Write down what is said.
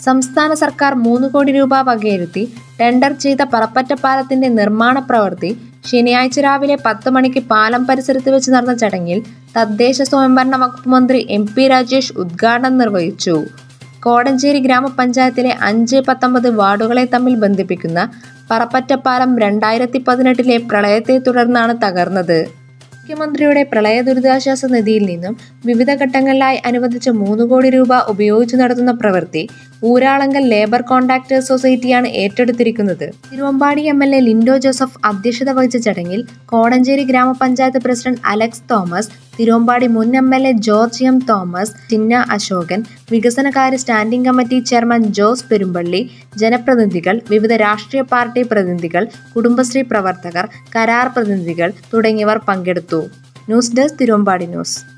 സംസ്ഥാന സർക്കാർ മൂന്ന് കോടി രൂപ വകയിരുത്തി ടെൻഡർ ചെയ്ത പറപ്പറ്റ പാലത്തിന്റെ നിർമ്മാണ പ്രവൃത്തി ശനിയാഴ്ച രാവിലെ പത്ത് മണിക്ക് പാലം പരിസരത്ത് വെച്ച് നടന്ന ചടങ്ങിൽ തദ്ദേശ സ്വയംഭരണ വകുപ്പ് മന്ത്രി എം പി രാജേഷ് ഉദ്ഘാടനം നിർവഹിച്ചു കോടഞ്ചേരി ഗ്രാമപഞ്ചായത്തിലെ അഞ്ച് പത്തൊമ്പത് വാർഡുകളെ തമ്മിൽ ബന്ധിപ്പിക്കുന്ന പറപ്പറ്റപ്പാലം രണ്ടായിരത്തി പതിനെട്ടിലെ പ്രളയത്തെ തുടർന്നാണ് തകർന്നത് മുഖ്യമന്ത്രിയുടെ പ്രളയ ദുരിതാശ്വാസ നിധിയിൽ നിന്നും വിവിധ ഘട്ടങ്ങളിലായി അനുവദിച്ച മൂന്ന് കോടി രൂപ ഉപയോഗിച്ച് നടത്തുന്ന പ്രവൃത്തി ഊരാളങ്കൽ ലേബർ കോൺട്രാക്ടേഴ്സ് സൊസൈറ്റിയാണ് ഏറ്റെടുത്തിരിക്കുന്നത് Thiruvambady M L A Lindo Joseph അധ്യക്ഷത വഹിച്ച ചടങ്ങിൽ കോടഞ്ചേരി ഗ്രാമപഞ്ചായത്ത് പ്രസിഡന്റ് അലക്സ് തോമസ് തിരുവമ്പാടി മുൻ M L A George M Thomas Chinna Asokan വികസനകാര്യ standing committee chairman Jose Perumpally ജനപ്രതിനിധികൾ വിവിധ രാഷ്ട്രീയ പാർട്ടി പ്രതിനിധികൾ കുടുംബശ്രീ പ്രവർത്തകർ കരാർ പ്രതിനിധികൾ തുടങ്ങിയവർ പങ്കെടുത്തു ന്യൂസ് ഡെസ്ക് തിരുവമ്പാടി ന്യൂസ്